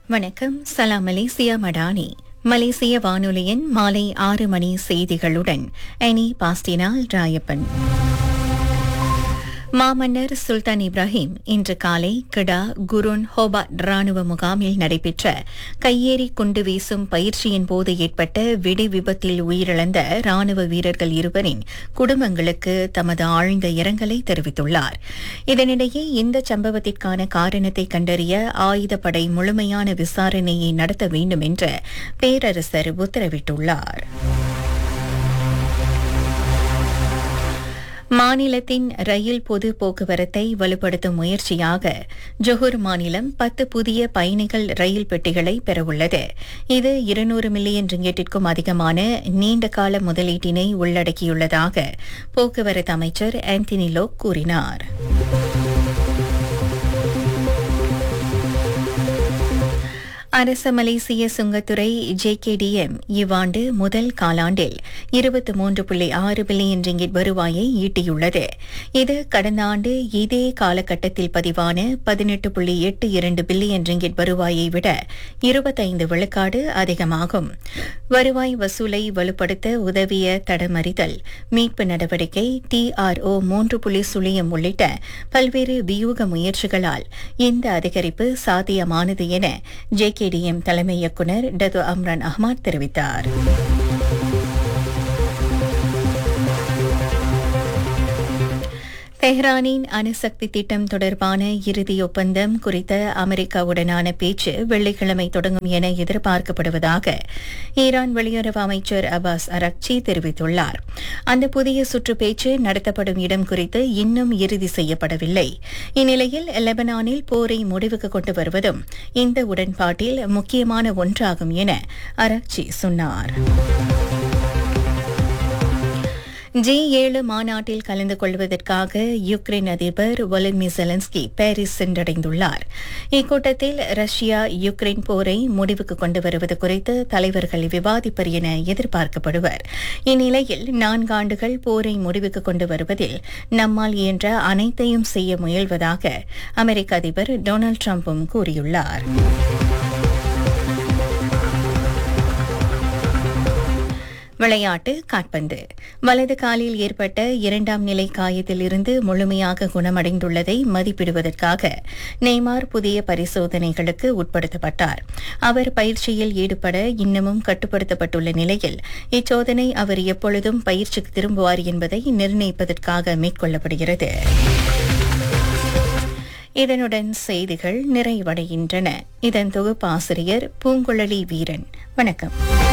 வணக்கம் சலாம் மலேசியா மடானி மலேசிய வானொலியின் மாலை ஆறு மணி செய்திகளுடன் எனி பாஸ்டினால் ராயப்பன் மாமன்னர் சுல்தான் இப்ராஹிம் இன்று காலை கிடா குருன் ஹோபாட் ராணுவ முகாமில் நடைபெற்ற கையேறி குண்டு வீசும் பயிற்சியின் போது ஏற்பட்ட வெடி விபத்தில் உயிரிழந்த ராணுவ வீரர்கள் இருவரின் குடும்பங்களுக்கு தமது ஆழ்ந்த இரங்கலை தெரிவித்துள்ளார் இதனிடையே இந்த சம்பவத்திற்கான காரணத்தை கண்டறிய ஆயுதப்படை முழுமையான விசாரணையை நடத்த வேண்டும் என்று பேரரசர் உத்தரவிட்டுள்ளார் மாநிலத்தின் ரயில் பொது போக்குவரத்தை வலுப்படுத்தும் முயற்சியாக ஜொஹூர் மாநிலம் பத்து புதிய பயணிகள் ரயில் பெட்டிகளை பெறவுள்ளது இது இருநூறு மில்லியன் ரிங்கெட்டிற்கும் அதிகமான நீண்டகால முதலீட்டினை உள்ளடக்கியுள்ளதாக போக்குவரத்து அமைச்சர் ஆந்தனி லோக் கூறினார் அரச மலேசிய சுங்கத்துறை ஜேகேடிஎம் இவ்வாண்டு முதல் காலாண்டில் இருபத்தி மூன்று புள்ளி ஆறு பில்லியன் ரிங்கிட் வருவாயை ஈட்டியுள்ளது இது கடந்த ஆண்டு இதே காலகட்டத்தில் பதிவான பதினெட்டு புள்ளி எட்டு இரண்டு பில்லியன் ரிங்கிட் வருவாயை விட இருபத்தைந்து விழுக்காடு அதிகமாகும் வருவாய் வசூலை வலுப்படுத்த உதவிய தடமறிதல் மீட்பு நடவடிக்கை டிஆர்ஓ மூன்று புள்ளி சுழியம் உள்ளிட்ட பல்வேறு வியூக முயற்சிகளால் இந்த அதிகரிப்பு சாத்தியமானது என ஜேகேடிஎம் தலைமை இயக்குநர் டது அம்ரான் அஹ்மத் தெரிவித்தார் தெஹ்ரானின் அணுசக்தி திட்டம் தொடர்பான இறுதி ஒப்பந்தம் குறித்த அமெரிக்காவுடனான பேச்சு வெள்ளிக்கிழமை தொடங்கும் என எதிர்பார்க்கப்படுவதாக ஈரான் வெளியுறவு அமைச்சர் அபாஸ் அரக்சி தெரிவித்துள்ளார் அந்த புதிய சுற்று பேச்சு நடத்தப்படும் இடம் குறித்து இன்னும் இறுதி செய்யப்படவில்லை இந்நிலையில் லெபனானில் போரை முடிவுக்கு கொண்டு வருவதும் இந்த உடன்பாட்டில் முக்கியமான ஒன்றாகும் என அரக்சி சொன்னார் ஜி ஏழு மாநாட்டில் கலந்து கொள்வதற்காக யுக்ரைன் அதிபர் வொலடிமிர் செலன்ஸ்கி பாரிஸ் சென்றடைந்துள்ளார் இக்கூட்டத்தில் ரஷ்யா யுக்ரைன் போரை முடிவுக்கு கொண்டு வருவது குறித்து தலைவர்கள் விவாதிப்பர் என எதிர்பார்க்கப்படுவர் இந்நிலையில் நான்காண்டுகள் போரை முடிவுக்கு கொண்டு வருவதில் நம்மால் இயன்ற அனைத்தையும் செய்ய முயல்வதாக அமெரிக்க அதிபர் டொனால்டு டிரம்பும் கூறியுள்ளார் விளையாட்டு காட்பந்து வலது காலில் ஏற்பட்ட இரண்டாம் நிலை காயத்தில் இருந்து முழுமையாக குணமடைந்துள்ளதை மதிப்பிடுவதற்காக நெய்மார் புதிய பரிசோதனைகளுக்கு உட்படுத்தப்பட்டார் அவர் பயிற்சியில் ஈடுபட இன்னமும் கட்டுப்படுத்தப்பட்டுள்ள நிலையில் இச்சோதனை அவர் எப்பொழுதும் பயிற்சிக்கு திரும்புவார் என்பதை நிர்ணயிப்பதற்காக மேற்கொள்ளப்படுகிறது இதனுடன் செய்திகள் நிறைவடைகின்றன இதன் தொகுப்பாசிரியர் பூங்குழலி வீரன் வணக்கம்